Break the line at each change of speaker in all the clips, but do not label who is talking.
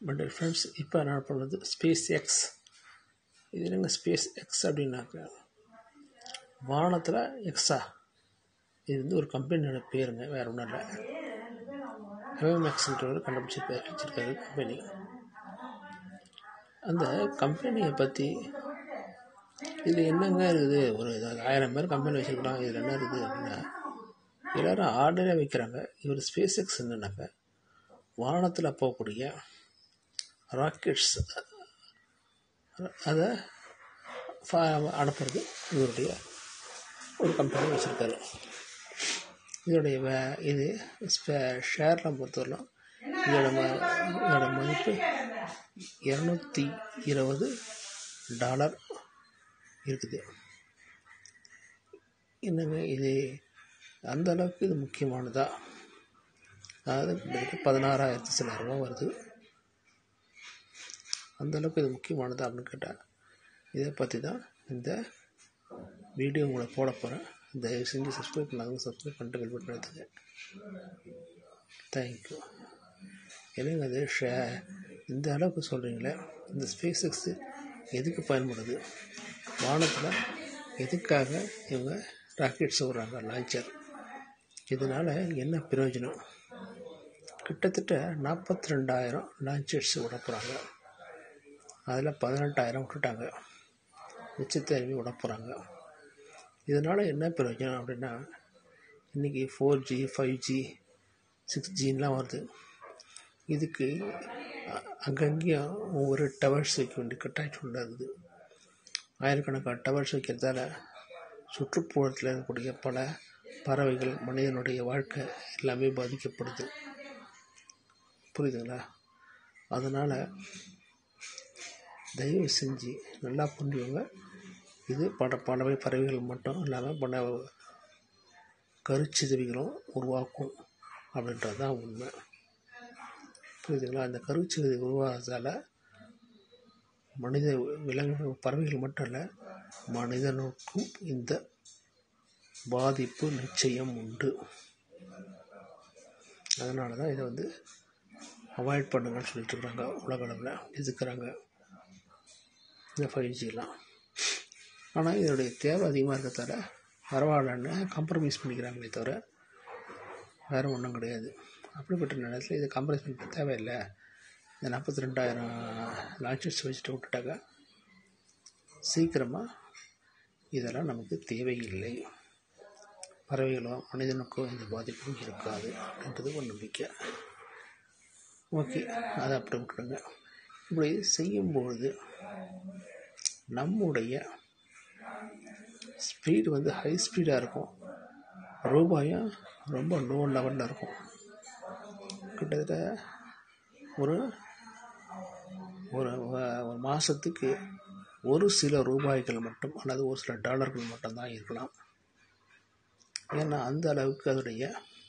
but friends இப்போ நான் பண்ணுறது ஸ்பேஸ் எக்ஸ் இது என்னங்க ஸ்பேஸ் எக்ஸ் அப்படின்னாக்க வானத்தில் எக்ஸா இது வந்து ஒரு கம்பெனியோட பேருங்க வேறு ஒன்றும் இல்லை ஹெவமேக்ஸ்ன்றவர் கண்டுபிடிச்சி வச்சிருக்காரு கம்பெனி அந்த கம்பெனியை பற்றி இதில் என்னங்க இருக்குது ஒரு ஆயிரம் பேர் கம்பெனி வச்சுருக்கலாம் இதில் என்ன இருக்குது அப்படின்னா எல்லோரும் ஆர்டரே வைக்கிறாங்க இவர் ஸ்பேஸ் எக்ஸ் என்னன்னாக்க வானத்தில் போகக்கூடிய ராக்கெட்ஸ் அதை அனுப்புறது இவருடைய ஒரு கம்பெனி வச்சுருக்காரு இதோடைய வே இது ஷேர்லாம் பொறுத்தவரைலாம் இதோட ம இதோட மதிப்பு இரநூத்தி இருபது டாலர் இருக்குது என்னங்க இது அந்த அளவுக்கு இது முக்கியமானதா அதாவது கிட்டத்தட்ட பதினாறாயிரத்தி சில ரூபா வருது அந்த அளவுக்கு இது முக்கியமானதா அப்படின்னு கேட்டால் இதை பற்றி தான் இந்த வீடியோ உங்களை போட போகிறேன் தயவு செஞ்சு சப்ஸ்கிரைப் பண்ணாதவங்க சப்ஸ்கிரைப் பண்ணிட்டு பெல் பட்டன் எடுத்துங்க தேங்க்யூ என்னங்க அது ஷே இந்த அளவுக்கு சொல்கிறீங்களே இந்த ஸ்பேஸ் எக்ஸு எதுக்கு பயன்படுது வானத்தில் எதுக்காக இவங்க ராக்கெட்ஸ் விட்றாங்க லான்ச்சர் இதனால் என்ன பிரயோஜனம் கிட்டத்தட்ட நாற்பத்தி ரெண்டாயிரம் லான்ச்சர்ஸ் விட போகிறாங்க அதில் பதினெட்டாயிரம் விட்டுட்டாங்க மிச்சத்தை விட போகிறாங்க இதனால் என்ன பிரயோஜனம் அப்படின்னா இன்றைக்கி four G five G six ஜின்லாம் வருது இதுக்கு அங்கங்கேயும் ஒவ்வொரு டவர்ஸ் வைக்க வேண்டிய கட்டாயம் இருக்குது ஆயிரக்கணக்கான டவர்ஸ் வைக்கிறதால சுற்றுப்புறத்தில் இருக்கக்கூடிய பல பறவைகள் மனிதனுடைய வாழ்க்கை எல்லாமே பாதிக்கப்படுது புரியுதுங்களா அதனால் தயவு செஞ்சு நல்லா புரிஞ்சுக்கோங்க இது பல பறவை பறவைகள் மட்டும் இல்லாமல் பல கருச்சிதவிகளும் உருவாக்கும் அப்படின்றது தான் உண்மை புரியுதுங்களா அந்த கருச்சிதவி உருவாகிறதால மனித விலங்கு பறவைகள் மட்டும் இல்லை மனிதனுக்கும் இந்த பாதிப்பு நிச்சயம் உண்டு அதனால தான் இதை வந்து அவாய்ட் பண்ணுங்கன்னு சொல்லிட்டு இருக்கிறாங்க உலக அளவில் எதுக்குறாங்க இந்த ஃபைவ் ஜிலாம் ஆனால் இதனுடைய தேவை அதிகமாக இருக்கிறதால பரவாயில்லன்னு காம்ப்ரமைஸ் பண்ணிக்கிறாங்களே தவிர வேறு ஒன்றும் கிடையாது அப்படிப்பட்ட நேரத்தில் இதை காம்ப்ரமைஸ் பண்ண தேவையில்லை இந்த நாற்பத்தி ரெண்டாயிரம் லான்ச்சர்ஸ் வச்சுட்டு விட்டுட்டாக்க சீக்கிரமாக இதெல்லாம் நமக்கு தேவையில்லை பறவைகளோ மனிதனுக்கோ எந்த பாதிப்பும் இருக்காது அப்படின்றது ஒரு நம்பிக்கை ஓகே அதை அப்படி விட்டுருங்க இப்படி செய்யும்பொழுது நம்முடைய ஸ்பீடு வந்து ஹை ஸ்பீடாக இருக்கும் ரூபாயும் ரொம்ப லோ லெவலில் இருக்கும் கிட்டத்தட்ட ஒரு ஒரு ஒரு மாதத்துக்கு ஒரு சில ரூபாய்கள் மட்டும் அல்லது ஒரு சில டாலர்கள் மட்டும்தான் இருக்கலாம் ஏன்னா அந்த அளவுக்கு அதோடைய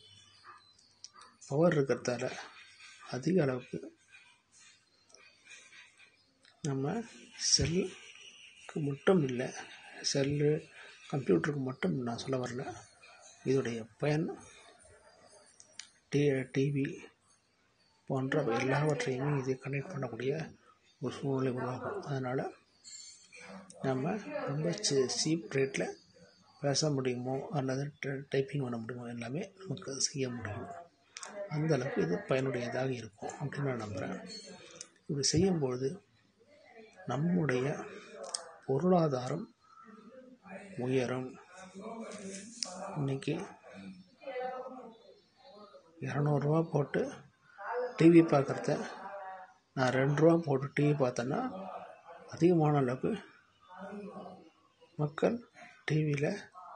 பவர் இருக்கிறதால அதிக அளவுக்கு நம்ம செல்லுக்கு மட்டும் இல்லை செல்லு கம்ப்யூட்டருக்கு மட்டும் நான் சொல்ல வரல இதோடைய பயன் டி டிவி போன்ற எல்லாவற்றையுமே இது கனெக்ட் பண்ணக்கூடிய ஒரு சூழ்நிலை உருவாகும் அதனால் நம்ம ரொம்ப சீ சீப் ரேட்டில் பேச முடியுமோ அல்லது டைப்பிங் பண்ண முடியுமோ எல்லாமே நமக்கு செய்ய முடியும் அந்த அளவுக்கு இது பயனுடையதாக இருக்கும் அப்படின்னு நான் நம்புகிறேன் இப்படி செய்யும்பொழுது நம்முடைய பொருளாதாரம் உயரும் இன்றைக்கி இரநூறுவா போட்டு டிவி பார்க்குறத நான் ரெண்டு ரூபா போட்டு டிவி பார்த்தேன்னா அதிகமான அளவுக்கு மக்கள் டிவியில்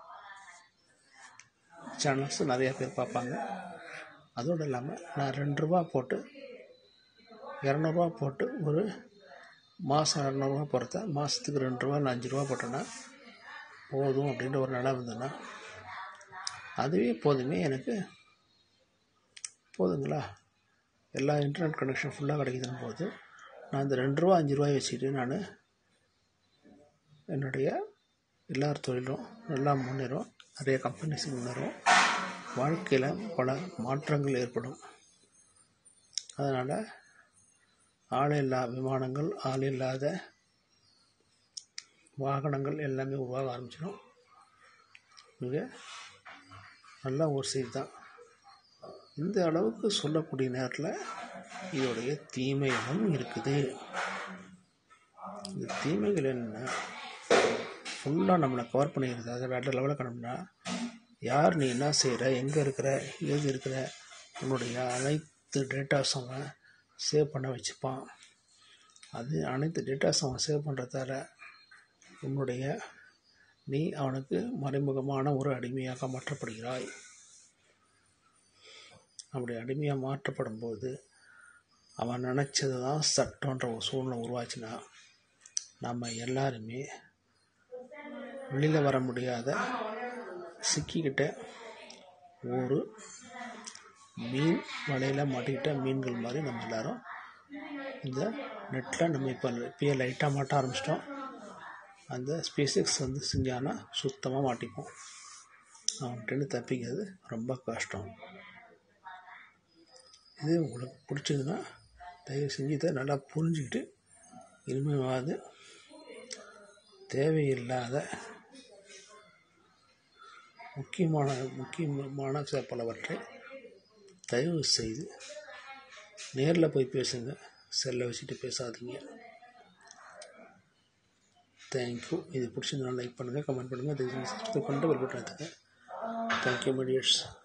சேனல்ஸ் நிறையா பேர் பார்ப்பாங்க அதோடு இல்லாமல் நான் ரெண்டு ரூபா போட்டு இரநூறுவா போட்டு ஒரு மாதம் இரநூறுவா போகிறத மாதத்துக்கு ரெண்டு ரூபா இல்லை அஞ்சு ரூபா போட்டேன்னா போதும் அப்படின்ற ஒரு நிலை வந்ததுன்னா அதுவே போதுமே எனக்கு போதுங்களா எல்லா இன்டர்நெட் கனெக்ஷன் ஃபுல்லாக கிடைக்குதுன்னு போது நான் இந்த ரெண்டு ரூபா அஞ்சு ரூபாய் வச்சுட்டு நான் என்னுடைய எல்லார் தொழிலும் நல்லா முன்னேறும் நிறைய கம்பெனிஸ் முன்னேறும் வாழ்க்கையில் பல மாற்றங்கள் ஏற்படும் அதனால் ஆளில்லா விமானங்கள் ஆள் இல்லாத வாகனங்கள் எல்லாமே உருவாக ஆரம்பிச்சிடும் மிக நல்ல ஒரு செய்தி தான் இந்த அளவுக்கு சொல்லக்கூடிய நேரத்தில் இதோடைய தீமைகளும் இருக்குது இந்த தீமைகள் என்ன ஃபுல்லாக நம்மளை கவர் பண்ணிடுறது அதை வேறு லெவலில் காணோம்னா யார் நீ என்ன செய்கிற எங்கே இருக்கிற ஏது இருக்கிற உன்னுடைய அனைத்து டேட்டாஸும் அவன் சேவ் பண்ண வச்சுப்பான் அது அனைத்து டேட்டாஸும் அவன் சேவ் பண்ணுறதால உன்னுடைய நீ அவனுக்கு மறைமுகமான ஒரு அடிமையாக மாற்றப்படுகிறாய் அப்படி அடிமையாக மாற்றப்படும் போது அவன் நினச்சது தான் சட்டன்ற ஒரு சூழ்நிலை உருவாச்சுன்னா நம்ம எல்லாருமே வெளியில் வர முடியாத சிக்கிக்கிட்ட ஒரு மீன் வலையில் மாட்டிக்கிட்ட மீன்கள் மாதிரி நம்ம எல்லாரும் இந்த நெட்டில் நம்ம இப்போ இப்பயே லைட்டாக மாட்ட ஆரம்பிச்சிட்டோம் அந்த ஸ்பேசிக்ஸ் வந்து செஞ்சானா சுத்தமாக மாட்டிப்போம் அவன்கிட்ட தப்பிக்கிறது ரொம்ப கஷ்டம் இது உங்களுக்கு பிடிச்சதுன்னா தயவு செஞ்சு இதை நல்லா புரிஞ்சுக்கிட்டு இனிமேவாது தேவையில்லாத முக்கியமான முக்கியமான சில பலவற்றை தயவு செய்து நேரில் போய் பேசுங்க செல்லை வச்சுட்டு பேசாதீங்க தேங்க்யூ இது பிடிச்சிருந்தா லைக் பண்ணுங்கள் கமெண்ட் பண்ணுங்கள் தயவு செஞ்சு சப்ஸ்கிரைப் பண்ணிட்டு பெல் பட்டன் எடுத்துங்க தேங்க்யூ மீடியர்ஸ்